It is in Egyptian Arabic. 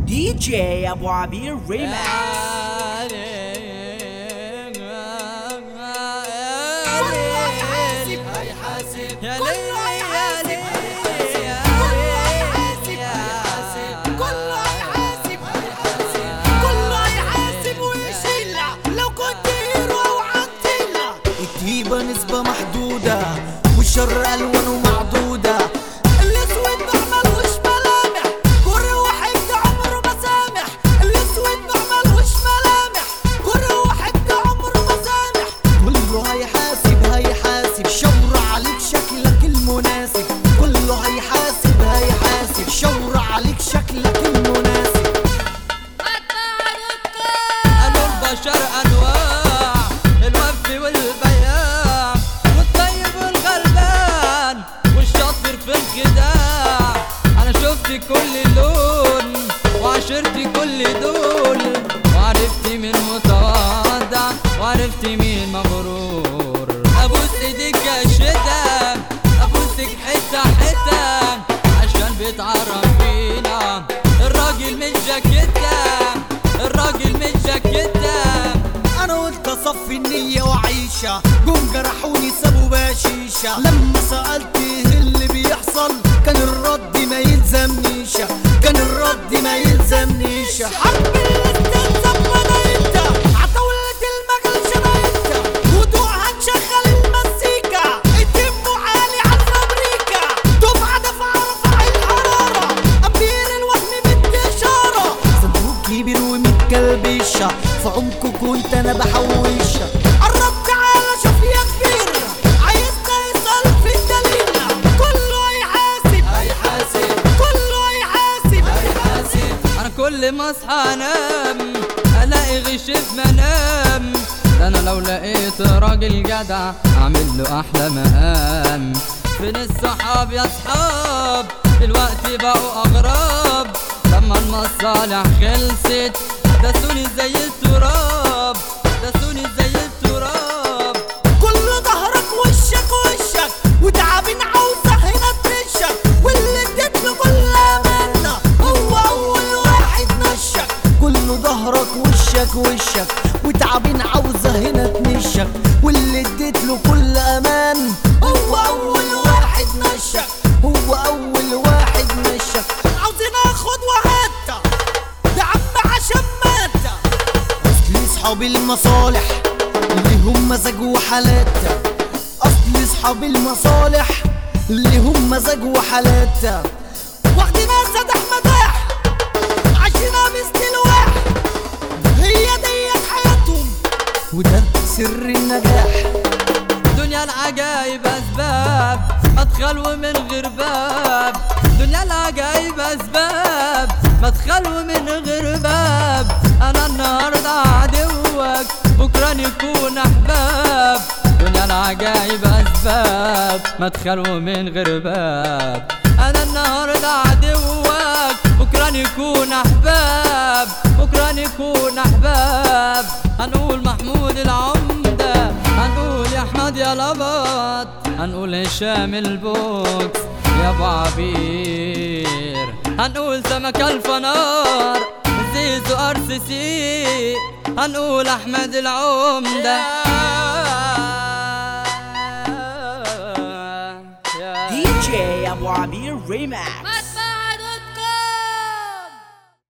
دي جي ابو عبير ريماكس يا ليلي يا ليلي كله يحاسب كله يحاسب ويشيل لو كنت هيرو او عطيلة الطيبة نسبة محدودة والشر ألوانه معدودة الاسود مهملوش ملامح كره واحد ده عمره ما سامح الاسود مهملوش ملامح كره واحد ده عمره ما سامح كله هيحاسب هيحاسب شور عليك شكلك المناسب كله هيحاسب هيحاسب شور عليك شكلك المناسب أنا البشر أنواع الوفي والبياع والطيب والغلبان والشاطر في الخداع أنا شفت كل لون وعشرت كل دول وعرفت مين متواضع وعرفت مين مغرور أبوس إيديك يا شتا أبوسك حتة حتة عشان بيتعرف فينا الراجل من جاكيتا الراجل من جاكيتا أنا قلت أصفي النية وعيشة جم جرحوني سابوا بشيشة لما سألت إيه اللي بيحصل كان الرد ما يلزمنيش كان الرد ما يلزمنيش حرب الاستنزاف وانا انت عتولة المجال شبه انت ودوق هنشغل المزيكا التيمو عالي على الامريكا دفعة دفعة رفع الحرارة امبير الوهم مدي اشارة صندوق كبير ومتكلبشة في عمقه كنت أنا بحوشها قرب تعالى شوف يا كبير عايزنا يسأل في الدليل كله هيحاسب هيحاسب كله هيحاسب هيحاسب انا كل ما اصحى انام الاقي غش في منام ده انا لو لقيت راجل جدع اعمل له احلى مقام فين الصحاب يا صحاب دلوقتي بقوا اغراب لما المصالح خلصت دسوني زي التراب دسوني زي التراب كل ظهرك وشك وشك وتعبين عاوزة هنا تنشك واللي اديت له كل امانة هو اول واحد نشك كله ظهرك وشك وشك وتعبين عاوزة هنا تنشك واللي اديت له كل امان هو اول واحد نشك هو اول واحد نشك عاوزين اخد وهاتا ده عم عشان مات اصل اصحاب المصالح ليهم مزاج وحالات اصل اصحاب المصالح ليهم مزاج وحالات واخدين اسد مداح عايشينها مثل الواحد هي ديت حياتهم وده سر النجاح دنيا العجايب اسباب مدخل ومن غير باب دنيا العجايب اسباب مدخل ومن غير باب انا النهارده عدوك بكره نكون احباب دنيا العجايب اسباب مدخل ومن غير باب انا النهارده عدوك بكره نكون احباب بكره نكون احباب هنقول محمود العمده هنقول يا احمد يا لبط هنقول هشام البوكس يا ابو عبير هنقول سمك الفنار زيزو ار سي سي هنقول احمد العمده دي جي ابو عبير ريماكس